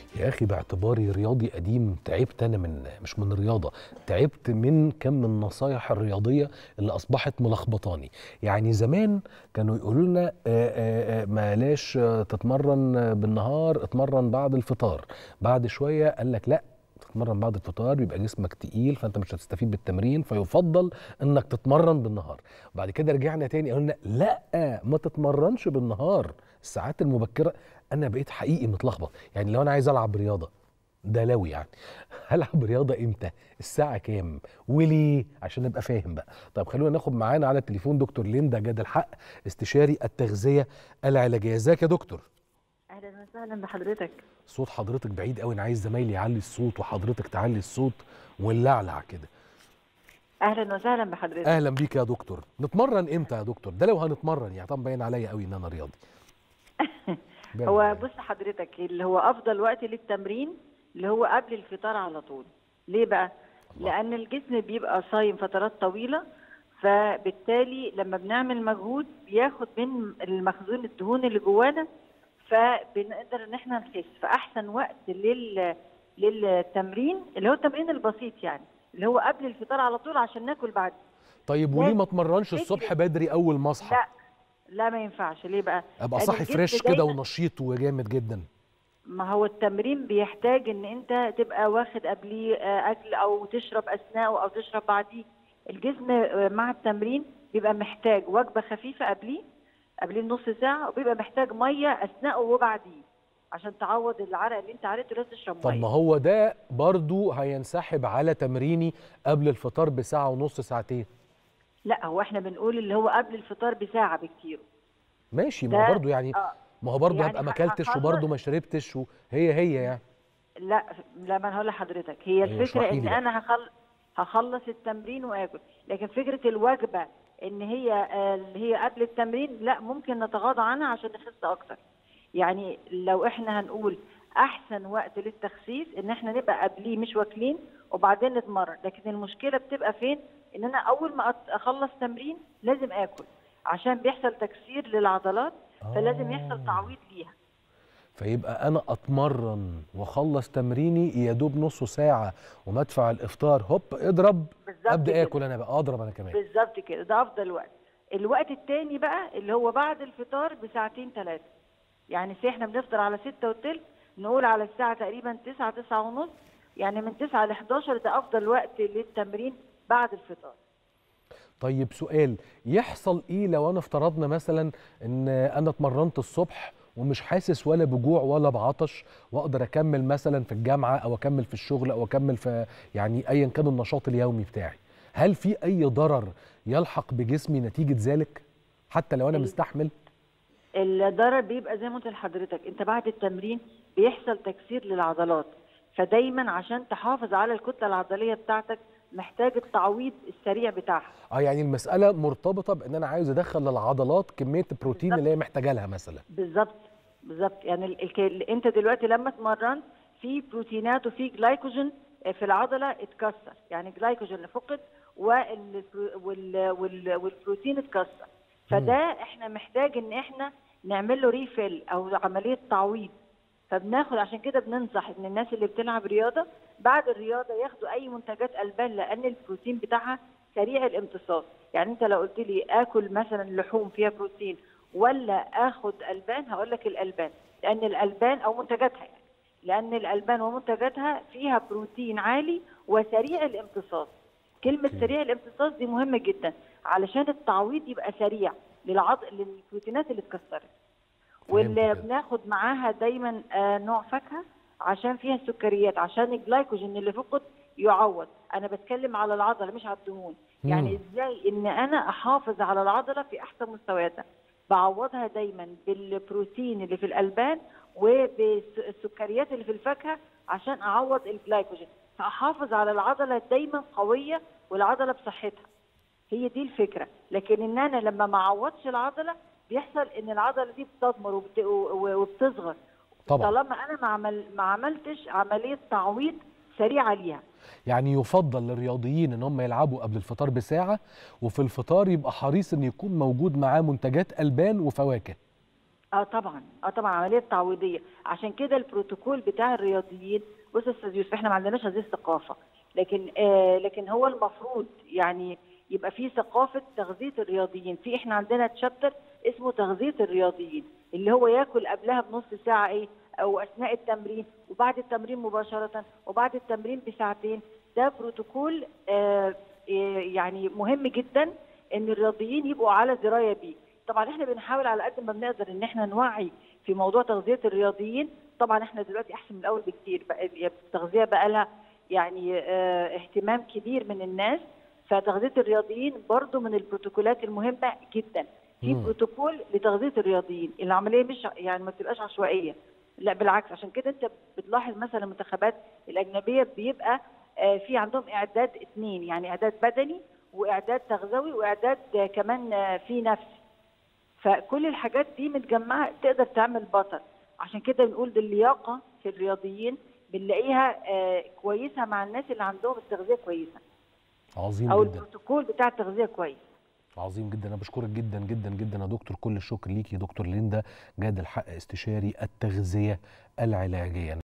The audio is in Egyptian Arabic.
يا اخي باعتباري رياضي قديم تعبت انا من مش من الرياضه تعبت من كم من النصايح الرياضيه اللي اصبحت ملخبطاني يعني زمان كانوا يقولوا لنا آه، آه، آه، بلاش آه، تتمرن بالنهار اتمرن بعد الفطار بعد شويه قال لك لا تتمرن بعد الفطار بيبقى جسمك تقيل فانت مش هتستفيد بالتمرين فيفضل انك تتمرن بالنهار بعد كده رجعنا تاني قلنا لا ما تتمرنش بالنهار الساعات المبكره انا بقيت حقيقي متلخبط يعني لو انا عايز العب رياضه ده لو يعني هلعب رياضه امتى الساعه كام وليه عشان نبقى فاهم بقى طب خلونا ناخد معانا على التليفون دكتور ليندا جاد الحق استشاري التغذيه العلاجيه ازيك يا دكتور اهلا وسهلا بحضرتك صوت حضرتك بعيد قوي انا عايز زمايلي يعلي الصوت وحضرتك تعلي الصوت ونلعلع كده اهلا وسهلا بحضرتك اهلا بيك يا دكتور نتمرن امتى يا دكتور ده لو هنتمرن يعني طبعا باين عليا قوي ان انا رياضي باين هو عليا. بص حضرتك اللي هو افضل وقت للتمرين اللي هو قبل الفطار على طول ليه بقى الله. لان الجسم بيبقى صايم فترات طويله فبالتالي لما بنعمل مجهود بياخد من المخزون الدهون اللي جوانا فبنقدر ان احنا نخس فاحسن وقت لل للتمرين اللي هو التمرين البسيط يعني اللي هو قبل الفطار على طول عشان ناكل بعد طيب وليه ما لازم اتمرنش الصبح فكرة- بدري اول ما اصحى لا لا ما ينفعش ليه بقى ابقى لأن صاحي الجسم فريش كده دايماً- ونشيط وجامد جدا ما هو التمرين بيحتاج ان انت تبقى واخد قبليه آه، اكل او تشرب اثناءه او تشرب بعديه الجسم آه، مع التمرين بيبقى محتاج وجبه خفيفه قبليه قبليه نص ساعه وبيبقى محتاج ميه اثناءه وبعديه عشان تعوض العرق اللي انت عرقته لازم تشرب طب ما ميه هو ده برضو هينسحب على تمريني قبل الفطار بساعه ونص ساعتين لا هو احنا بنقول اللي هو قبل الفطار بساعه بكتير ماشي ما هو ده- برضو يعني اه ما هو برضو يعني هبقى ما ه- اكلتش هخلص- وبرضو ما شربتش وهي هي يعني لا لا ما انا هقول لحضرتك هي أيوة، الفكره اشرحي ان لي بقى. انا هخل... هخلص التمرين واكل لكن فكره الوجبه ان هي آه، اللي هي قبل التمرين لا ممكن نتغاضى عنها عشان نخس اكتر يعني لو احنا هنقول احسن وقت للتخسيس ان احنا نبقى قبليه مش واكلين وبعدين نتمرن لكن المشكله بتبقى فين ان انا اول ما أت- اخلص تمرين لازم اكل عشان بيحصل تكسير للعضلات فلازم يحصل آه. تعويض ليها فيبقى انا اتمرن واخلص تمريني يا دوب نص ساعه ومدفع الافطار هوب اضرب بالظبط ابدا كده. اكل انا بقى اضرب انا كمان بالظبط كده ده افضل وقت الوقت التاني بقى اللي هو بعد الفطار بساعتين ثلاثه يعني سي احنا بنفطر على ستة وتلت نقول على الساعه تقريبا تسعة تسعة ونص يعني من تسعة ل 11 ده افضل وقت للتمرين بعد الفطار طيب سؤال يحصل ايه لو انا افترضنا مثلا ان انا اتمرنت الصبح ومش حاسس ولا بجوع ولا بعطش واقدر اكمل مثلا في الجامعه او اكمل في الشغل او اكمل في يعني ايا كان النشاط اليومي بتاعي هل في اي ضرر يلحق بجسمي نتيجه ذلك حتى لو انا ال- مستحمل الضرر بيبقى زي ما قلت لحضرتك انت بعد التمرين بيحصل تكسير للعضلات فدايما عشان تحافظ على الكتله العضليه بتاعتك محتاج التعويض السريع بتاعها اه يعني المساله مرتبطه بان انا عايز ادخل للعضلات كميه البروتين بالظبط. اللي هي محتاجه لها مثلا بالظبط بالظبط يعني ال- الك... ال- انت دلوقتي لما اتمرنت في بروتينات وفي جلايكوجين في العضله اتكسر يعني جلايكوجين فقد وال... وال... وال... والبروتين اتكسر فده احنا محتاج ان احنا نعمل له ريفيل او عمليه تعويض فبناخد عشان كده بننصح ان الناس اللي بتلعب رياضه بعد الرياضه ياخدوا اي منتجات البان لان البروتين بتاعها سريع الامتصاص يعني انت لو قلت لي اكل مثلا لحوم فيها بروتين ولا اخد البان هقول لك الالبان لان الالبان او منتجاتها يعني لان الالبان ومنتجاتها فيها بروتين عالي وسريع الامتصاص كلمه أوكي. سريع الامتصاص دي مهمه جدا علشان التعويض يبقى سريع للعض... للبروتينات اللي اتكسرت واللي كده. بناخد معاها دايما آه، نوع فاكهه عشان فيها السكريات عشان الجلايكوجين اللي فقد يعوض انا بتكلم على العضله مش على الدهون يعني مم. ازاي ان انا احافظ على العضله في احسن مستوياتها بعوضها دايما بالبروتين اللي في الالبان وبالسكريات اللي في الفاكهه عشان اعوض الجلايكوجين فاحافظ على العضله دايما قويه والعضله بصحتها هي دي الفكره لكن ان انا لما ما اعوضش العضله بيحصل ان العضله دي بتضمر وبت... و- وبتصغر طبعا طالما انا ما عمل ما عملتش عمليه تعويض سريعه ليها يعني يفضل للرياضيين ان هم يلعبوا قبل الفطار بساعه وفي الفطار يبقى حريص ان يكون موجود معاه منتجات البان وفواكه اه طبعا اه طبعا عمليه تعويضيه عشان كده البروتوكول بتاع الرياضيين بص يا استاذ يوسف احنا ما عندناش هذه الثقافه لكن آه لكن هو المفروض يعني يبقى في ثقافه تغذيه الرياضيين في احنا عندنا تشابتر اسمه تغذيه الرياضيين اللي هو ياكل قبلها بنص ساعه ايه او اثناء التمرين وبعد التمرين مباشره وبعد التمرين بساعتين ده بروتوكول آه يعني مهم جدا ان الرياضيين يبقوا على درايه بيه طبعا احنا بنحاول على قد ما بنقدر ان احنا نوعي في موضوع تغذيه الرياضيين طبعا احنا دلوقتي احسن من الاول بكتير بقى التغذيه بقى لها يعني اه اهتمام كبير من الناس فتغذيه الرياضيين برضو من البروتوكولات المهمه جدا في بروتوكول لتغذيه الرياضيين العمليه مش يعني ما بتبقاش عشوائيه لا بالعكس عشان كده انت بتلاحظ مثلا المنتخبات الاجنبيه بيبقى اه في عندهم اعداد اثنين يعني اعداد بدني واعداد تغذوي واعداد اه كمان في نفسي فكل الحاجات دي متجمعه تقدر تعمل بطل عشان كده بنقول دي اللياقه في الرياضيين بنلاقيها آه كويسه مع الناس اللي عندهم التغذيه كويسه عظيم او جدا البروتوكول بتاع التغذيه كويس عظيم جدا انا بشكرك جدا جدا جدا يا دكتور كل الشكر ليكي دكتور ليندا جاد الحق استشاري التغذيه العلاجيه